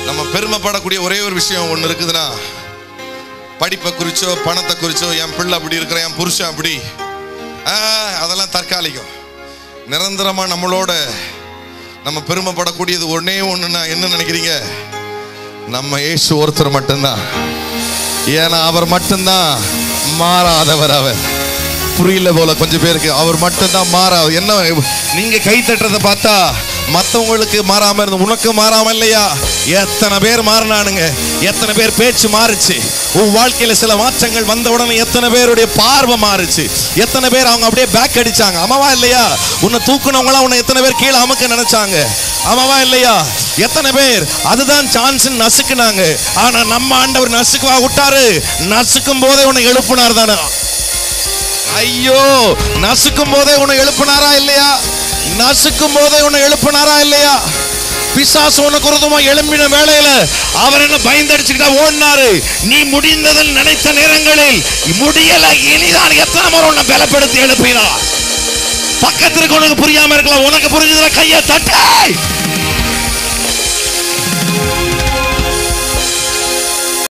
நம்ம பெருமைப்படக்கூடிய ஒரே ஒரு விஷயம் ஒன்று இருக்குதுன்னா படிப்பை குறிச்சோ பணத்தை குறிச்சோ என் பிள்ளை அப்படி இருக்கிற என் புருஷன் அப்படி ஆ, அதெல்லாம் தற்காலிகம் நிரந்தரமா நம்மளோட நம்ம பெருமைப்படக்கூடியது ஒண்ணே ஒண்ணுன்னா என்ன நினைக்கிறீங்க நம்ம இயேசு ஒருத்தர் மட்டும்தான் ஏன்னா அவர் மட்டும்தான் மாறாதவர் அவர் புரியல போல கொஞ்சம் பேருக்கு அவர் மட்டும்தான் மாறா என்ன நீங்க கை தட்டுறதை பார்த்தா மத்தவங்களுக்கு மாறாம இருந்து உனக்கு மாறாம இல்லையா எத்தனை பேர் மாறினானுங்க எத்தனை பேர் பேச்சு மாறுச்சு உன் வாழ்க்கையில சில மாற்றங்கள் வந்த உடனே எத்தனை பேருடைய பார்வை மாறுச்சு எத்தனை பேர் அவங்க அப்படியே பேக் அடிச்சாங்க ஆமாவா இல்லையா உன்னை தூக்குனவங்களாம் உன்னை எத்தனை பேர் கீழே அமுக்க நினைச்சாங்க ஆமாவா இல்லையா எத்தனை பேர் அதுதான் சான்ஸ் நசுக்குனாங்க ஆனா நம்ம ஆண்டவர் நசுக்குவா விட்டாரு நசுக்கும் போதே உன்னை எழுப்புனார் தானே ஐயோ நசுக்கும் போதே உன்னை எழுப்பினாரா இல்லையா நசுக்கும் போதே உன்னை எழுப்பினாரா இல்லையா பிசாசு உனக்கு விரோதமா எழும்பின வேளையில அவர் என்ன பயந்தடிச்சுக்கிட்டா ஓடினாரு நீ முடிந்ததில் நினைத்த நேரங்களில் முடியல இனிதான் எத்தனை முறை உன்னை பலப்படுத்தி எழுப்பினார் பக்கத்திற்கு உனக்கு புரியாம இருக்கலாம் உனக்கு புரிஞ்சதுல கையை தட்டு